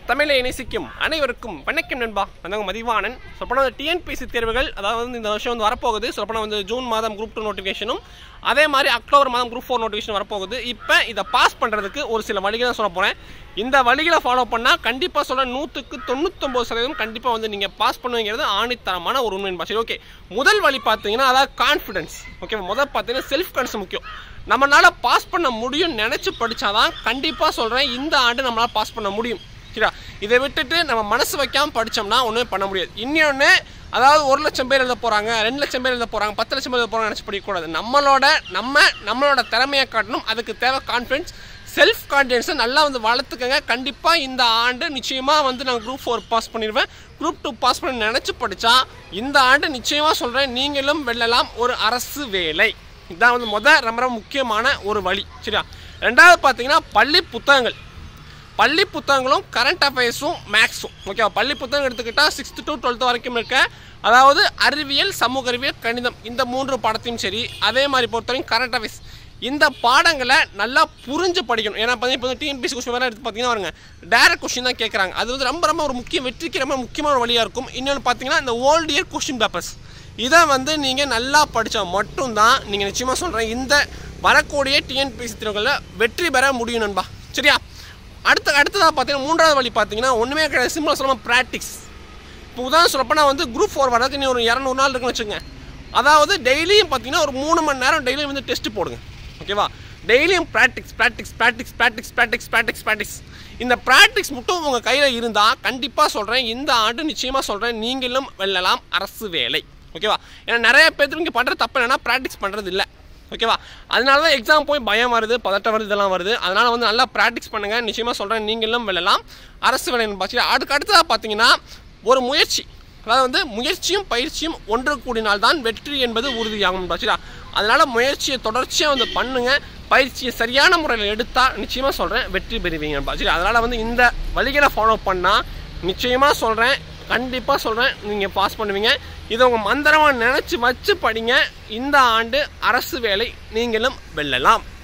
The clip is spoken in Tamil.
தமிழை நேசிக்கும் அனைவருக்கும் வணக்கம் நண்பா வந்தவங்க மதிவாணன் சொல்லப்போனால் டிஎன்பிசி தேர்வுகள் அதாவது வந்து இந்த வருஷம் வந்து வரப்போகுது சொல்லப்போனால் வந்து ஜூன் மாதம் குரூப் டூ நோட்டிஃபிகேஷனும் அதே மாதிரி அக்டோபர் மாதம் குரூப் ஃபோர் நோட்டிஃபிகேஷன் வரப்போகுது இப்போ இதை பாஸ் பண்ணுறதுக்கு ஒரு சில வழிகளை சொல்ல போகிறேன் இந்த வழிகளை ஃபாலோ பண்ணால் கண்டிப்பாக சொல்ல நூற்றுக்கு தொண்ணூத்தொம்பது சதவீதம் கண்டிப்பாக வந்து நீங்கள் பாஸ் பண்ணுவீங்கிறது ஆணித்தரமான ஒரு உண்மை என்பா சரி ஓகே முதல் வழி பார்த்தீங்கன்னா அதாவது கான்ஃபிடன்ஸ் ஓகே முதல் பார்த்தீங்கன்னா செல்ஃப் கான்ஃபிடன்ஸ் முக்கியம் நம்மளால பாஸ் பண்ண முடியும்னு நினச்சி படித்தாதான் கண்டிப்பாக சொல்கிறேன் இந்த ஆண்டு நம்மளால் பாஸ் பண்ண முடியும் சரியா இதை விட்டுட்டு நம்ம மனசு வைக்காம படித்தோம்னா ஒன்றுமே பண்ண முடியாது இன்னொன்று அதாவது ஒரு லட்சம் பேர் எழுத போகிறாங்க ரெண்டு லட்சம் பேர் எழுத போகிறாங்க பத்து லட்சம் பேர் எழுத போகிறாங்க நினச்சி படிக்கக்கூடாது நம்மளோட நம்ம நம்மளோட திறமையை காட்டணும் அதுக்கு தேவை கான்ஃபிடன்ஸ் செல்ஃப் கான்ஃபிடென்ஸை நல்லா வந்து வளர்த்துக்கங்க கண்டிப்பாக இந்த ஆண்டு நிச்சயமாக வந்து நான் குரூப் ஃபோர் பாஸ் பண்ணிடுவேன் குரூப் டூ பாஸ் பண்ணி நினச்சி படித்தா இந்த ஆண்டு நிச்சயமாக சொல்கிறேன் நீங்களும் வெல்லலாம் ஒரு அரசு வேலை இதுதான் வந்து முத ரொம்ப ரொம்ப முக்கியமான ஒரு வழி சரியா ரெண்டாவது பார்த்தீங்கன்னா பள்ளி புத்தகங்கள் பள்ளி புத்தகங்களும் கரண்ட் அஃபேர்ஸும் மேக்ஸும் ஓகேவா பள்ளி புத்தகம் எடுத்துக்கிட்டால் சிக்ஸ்த்து டு டுவெல்த்து வரைக்கும் இருக்க அதாவது அறிவியல் சமூக அறிவியல் கணிதம் இந்த மூன்று பாடத்தையும் சரி அதே மாதிரி பொறுத்தவரைக்கும் கரண்ட் அஃபேர்ஸ் இந்த பாடங்களை நல்லா புரிஞ்சு படிக்கணும் ஏன்னா பார்த்தீங்கன்னா இப்போ டிஎன்பிசி கொஸ்டின் வேறு எடுத்து பார்த்தீங்கன்னா வருங்க டேரக்ட் கொஸ்டின் தான் கேட்குறாங்க அது வந்து ரொம்ப ரொம்ப ஒரு முக்கிய வெற்றிக்கு ரொம்ப முக்கியமான வழியாக இருக்கும் இன்னொன்று பார்த்தீங்கன்னா இந்த ஓல்டு இயர் கொஸ்டின் பேப்பர்ஸ் இதை வந்து நீங்கள் நல்லா படித்தா மட்டும்தான் நீங்கள் நிச்சயமாக சொல்கிறேன் இந்த வரக்கூடிய டிஎன்பிசி தேர்வுகளில் வெற்றி பெற முடியும் நண்பா சரியா அடுத்த அடுத்ததாக பார்த்தீங்கன்னா மூன்றாவது வழி பார்த்தீங்கன்னா ஒன்றுமே கிடையாது சிம்பிளாக சொல்லாமல் ப்ராக்டிஸ் இப்போ உதாரணம் சொல்லப்போ நான் வந்து குரூப் ஃபோர் வரதுக்கு நீ ஒரு இரநூறு நாள் இருக்குன்னு வச்சுங்க அதாவது டெய்லியும் பார்த்தீங்கன்னா ஒரு மூணு மணி நேரம் டெய்லியும் வந்து டெஸ்ட் போடுங்க ஓகேவா டெய்லியும் practice practice practice practice practice practice practice இந்த ப்ராக்டிக்ஸ் மட்டும் உங்கள் கையில் இருந்தால் கண்டிப்பாக சொல்கிறேன் இந்த ஆண்டு நிச்சயமாக சொல்கிறேன் நீங்களும் வெல்லலாம் அரசு வேலை ஓகேவா ஏன்னா நிறைய பேர்த்துக்கு இங்கே பண்ணுற தப்பு என்னென்னா ப்ராக்டிஸ் பண்ணுறது இல்லை ஓகேவா அதனால தான் எக்ஸாம் போய் பயம் வருது பதட்டம் வருது இதெல்லாம் வருது அதனால் வந்து நல்லா ப்ராக்டிஸ் பண்ணுங்கள் நிச்சயமாக சொல்கிறேன் நீங்களும் வெல்லலாம் அரசு வேலை பாச்சு அதுக்கு அடுத்ததாக பார்த்தீங்கன்னா ஒரு முயற்சி அதாவது வந்து முயற்சியும் பயிற்சியும் ஒன்று கூடினால்தான் வெற்றி என்பது உறுதியாகும் பாச்சுடா அதனால் முயற்சியை தொடர்ச்சியாக வந்து பண்ணுங்கள் பயிற்சியை சரியான முறையில் எடுத்தால் நிச்சயமாக சொல்கிறேன் வெற்றி பெறுவீங்க பாச்சு அதனால் வந்து இந்த வழிகளை ஃபாலோ பண்ணால் நிச்சயமாக சொல்கிறேன் கண்டிப்பாக சொல்கிறேன் நீங்கள் பாஸ் பண்ணுவீங்க இதை உங்கள் மந்திரமாக நினச்சி வச்சு படிங்க இந்த ஆண்டு அரசு வேலை நீங்களும் வெல்லலாம்